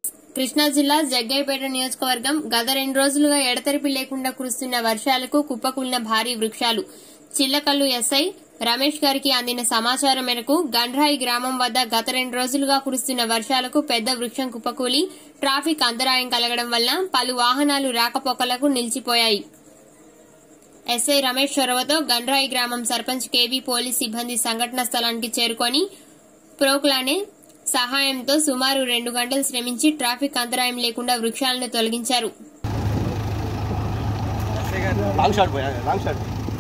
కృష్ణా జిల్లా జగ్గయ్యపేట నియోజకవర్గం గత రెండు రోజులుగా ఎడతెరిపి లేకుండా కురుస్తున్న వర్షాలకు కుప్పకూలిన భారీ వృక్షాలు చిల్లకల్లు ఎస్ఐ రమేష్ గారికి అందిన సమాచారం మేరకు గండ్రాయి గ్రామం వద్ద గత రెండు రోజులుగా కురుస్తున్న వర్షాలకు పెద్ద వృక్షం కుప్పకూలి ట్రాఫిక్ అంతరాయం కలగడం వల్ల పలు వాహనాలు రాకపోకలకు నిలిచిపోయాయి ఎస్ఐ రమేష్ చొరవతో గండ్రాయి గ్రామం సర్పంచ్ కేవీ పోలీస్ సిబ్బంది సంఘటన స్థలానికి చేరుకొని ప్రోక్లానే సహాయంతో సుమారు రెండు గంటలు శ్రమించి ట్రాఫిక్ అంతరాయం లేకుండా వృక్షాలను తొలగించారు లాంగ్ షాట్ పోయా లాంగ్ షాట్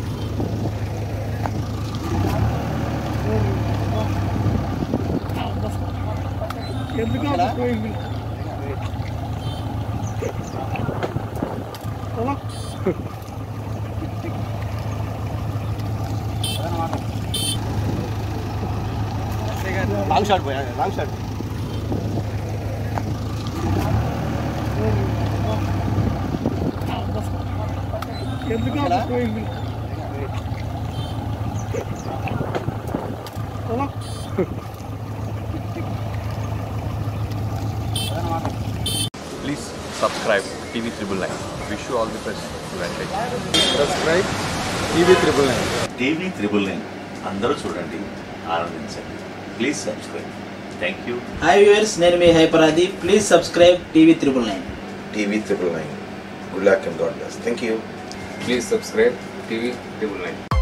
లాంగ్ షాట్ పోయా long shot Please subscribe TV Triple Nine. Wish you all the best. Advantage. Subscribe TV triple nine TV triple nine అందరూ చూడండి ఆనందించండి please subscribe thank you hi viewers నేను మీ హైపరాది please subscribe TV triple nine TV triple nine. Good luck and God bless. Thank you. Please subscribe TV Triple Nine.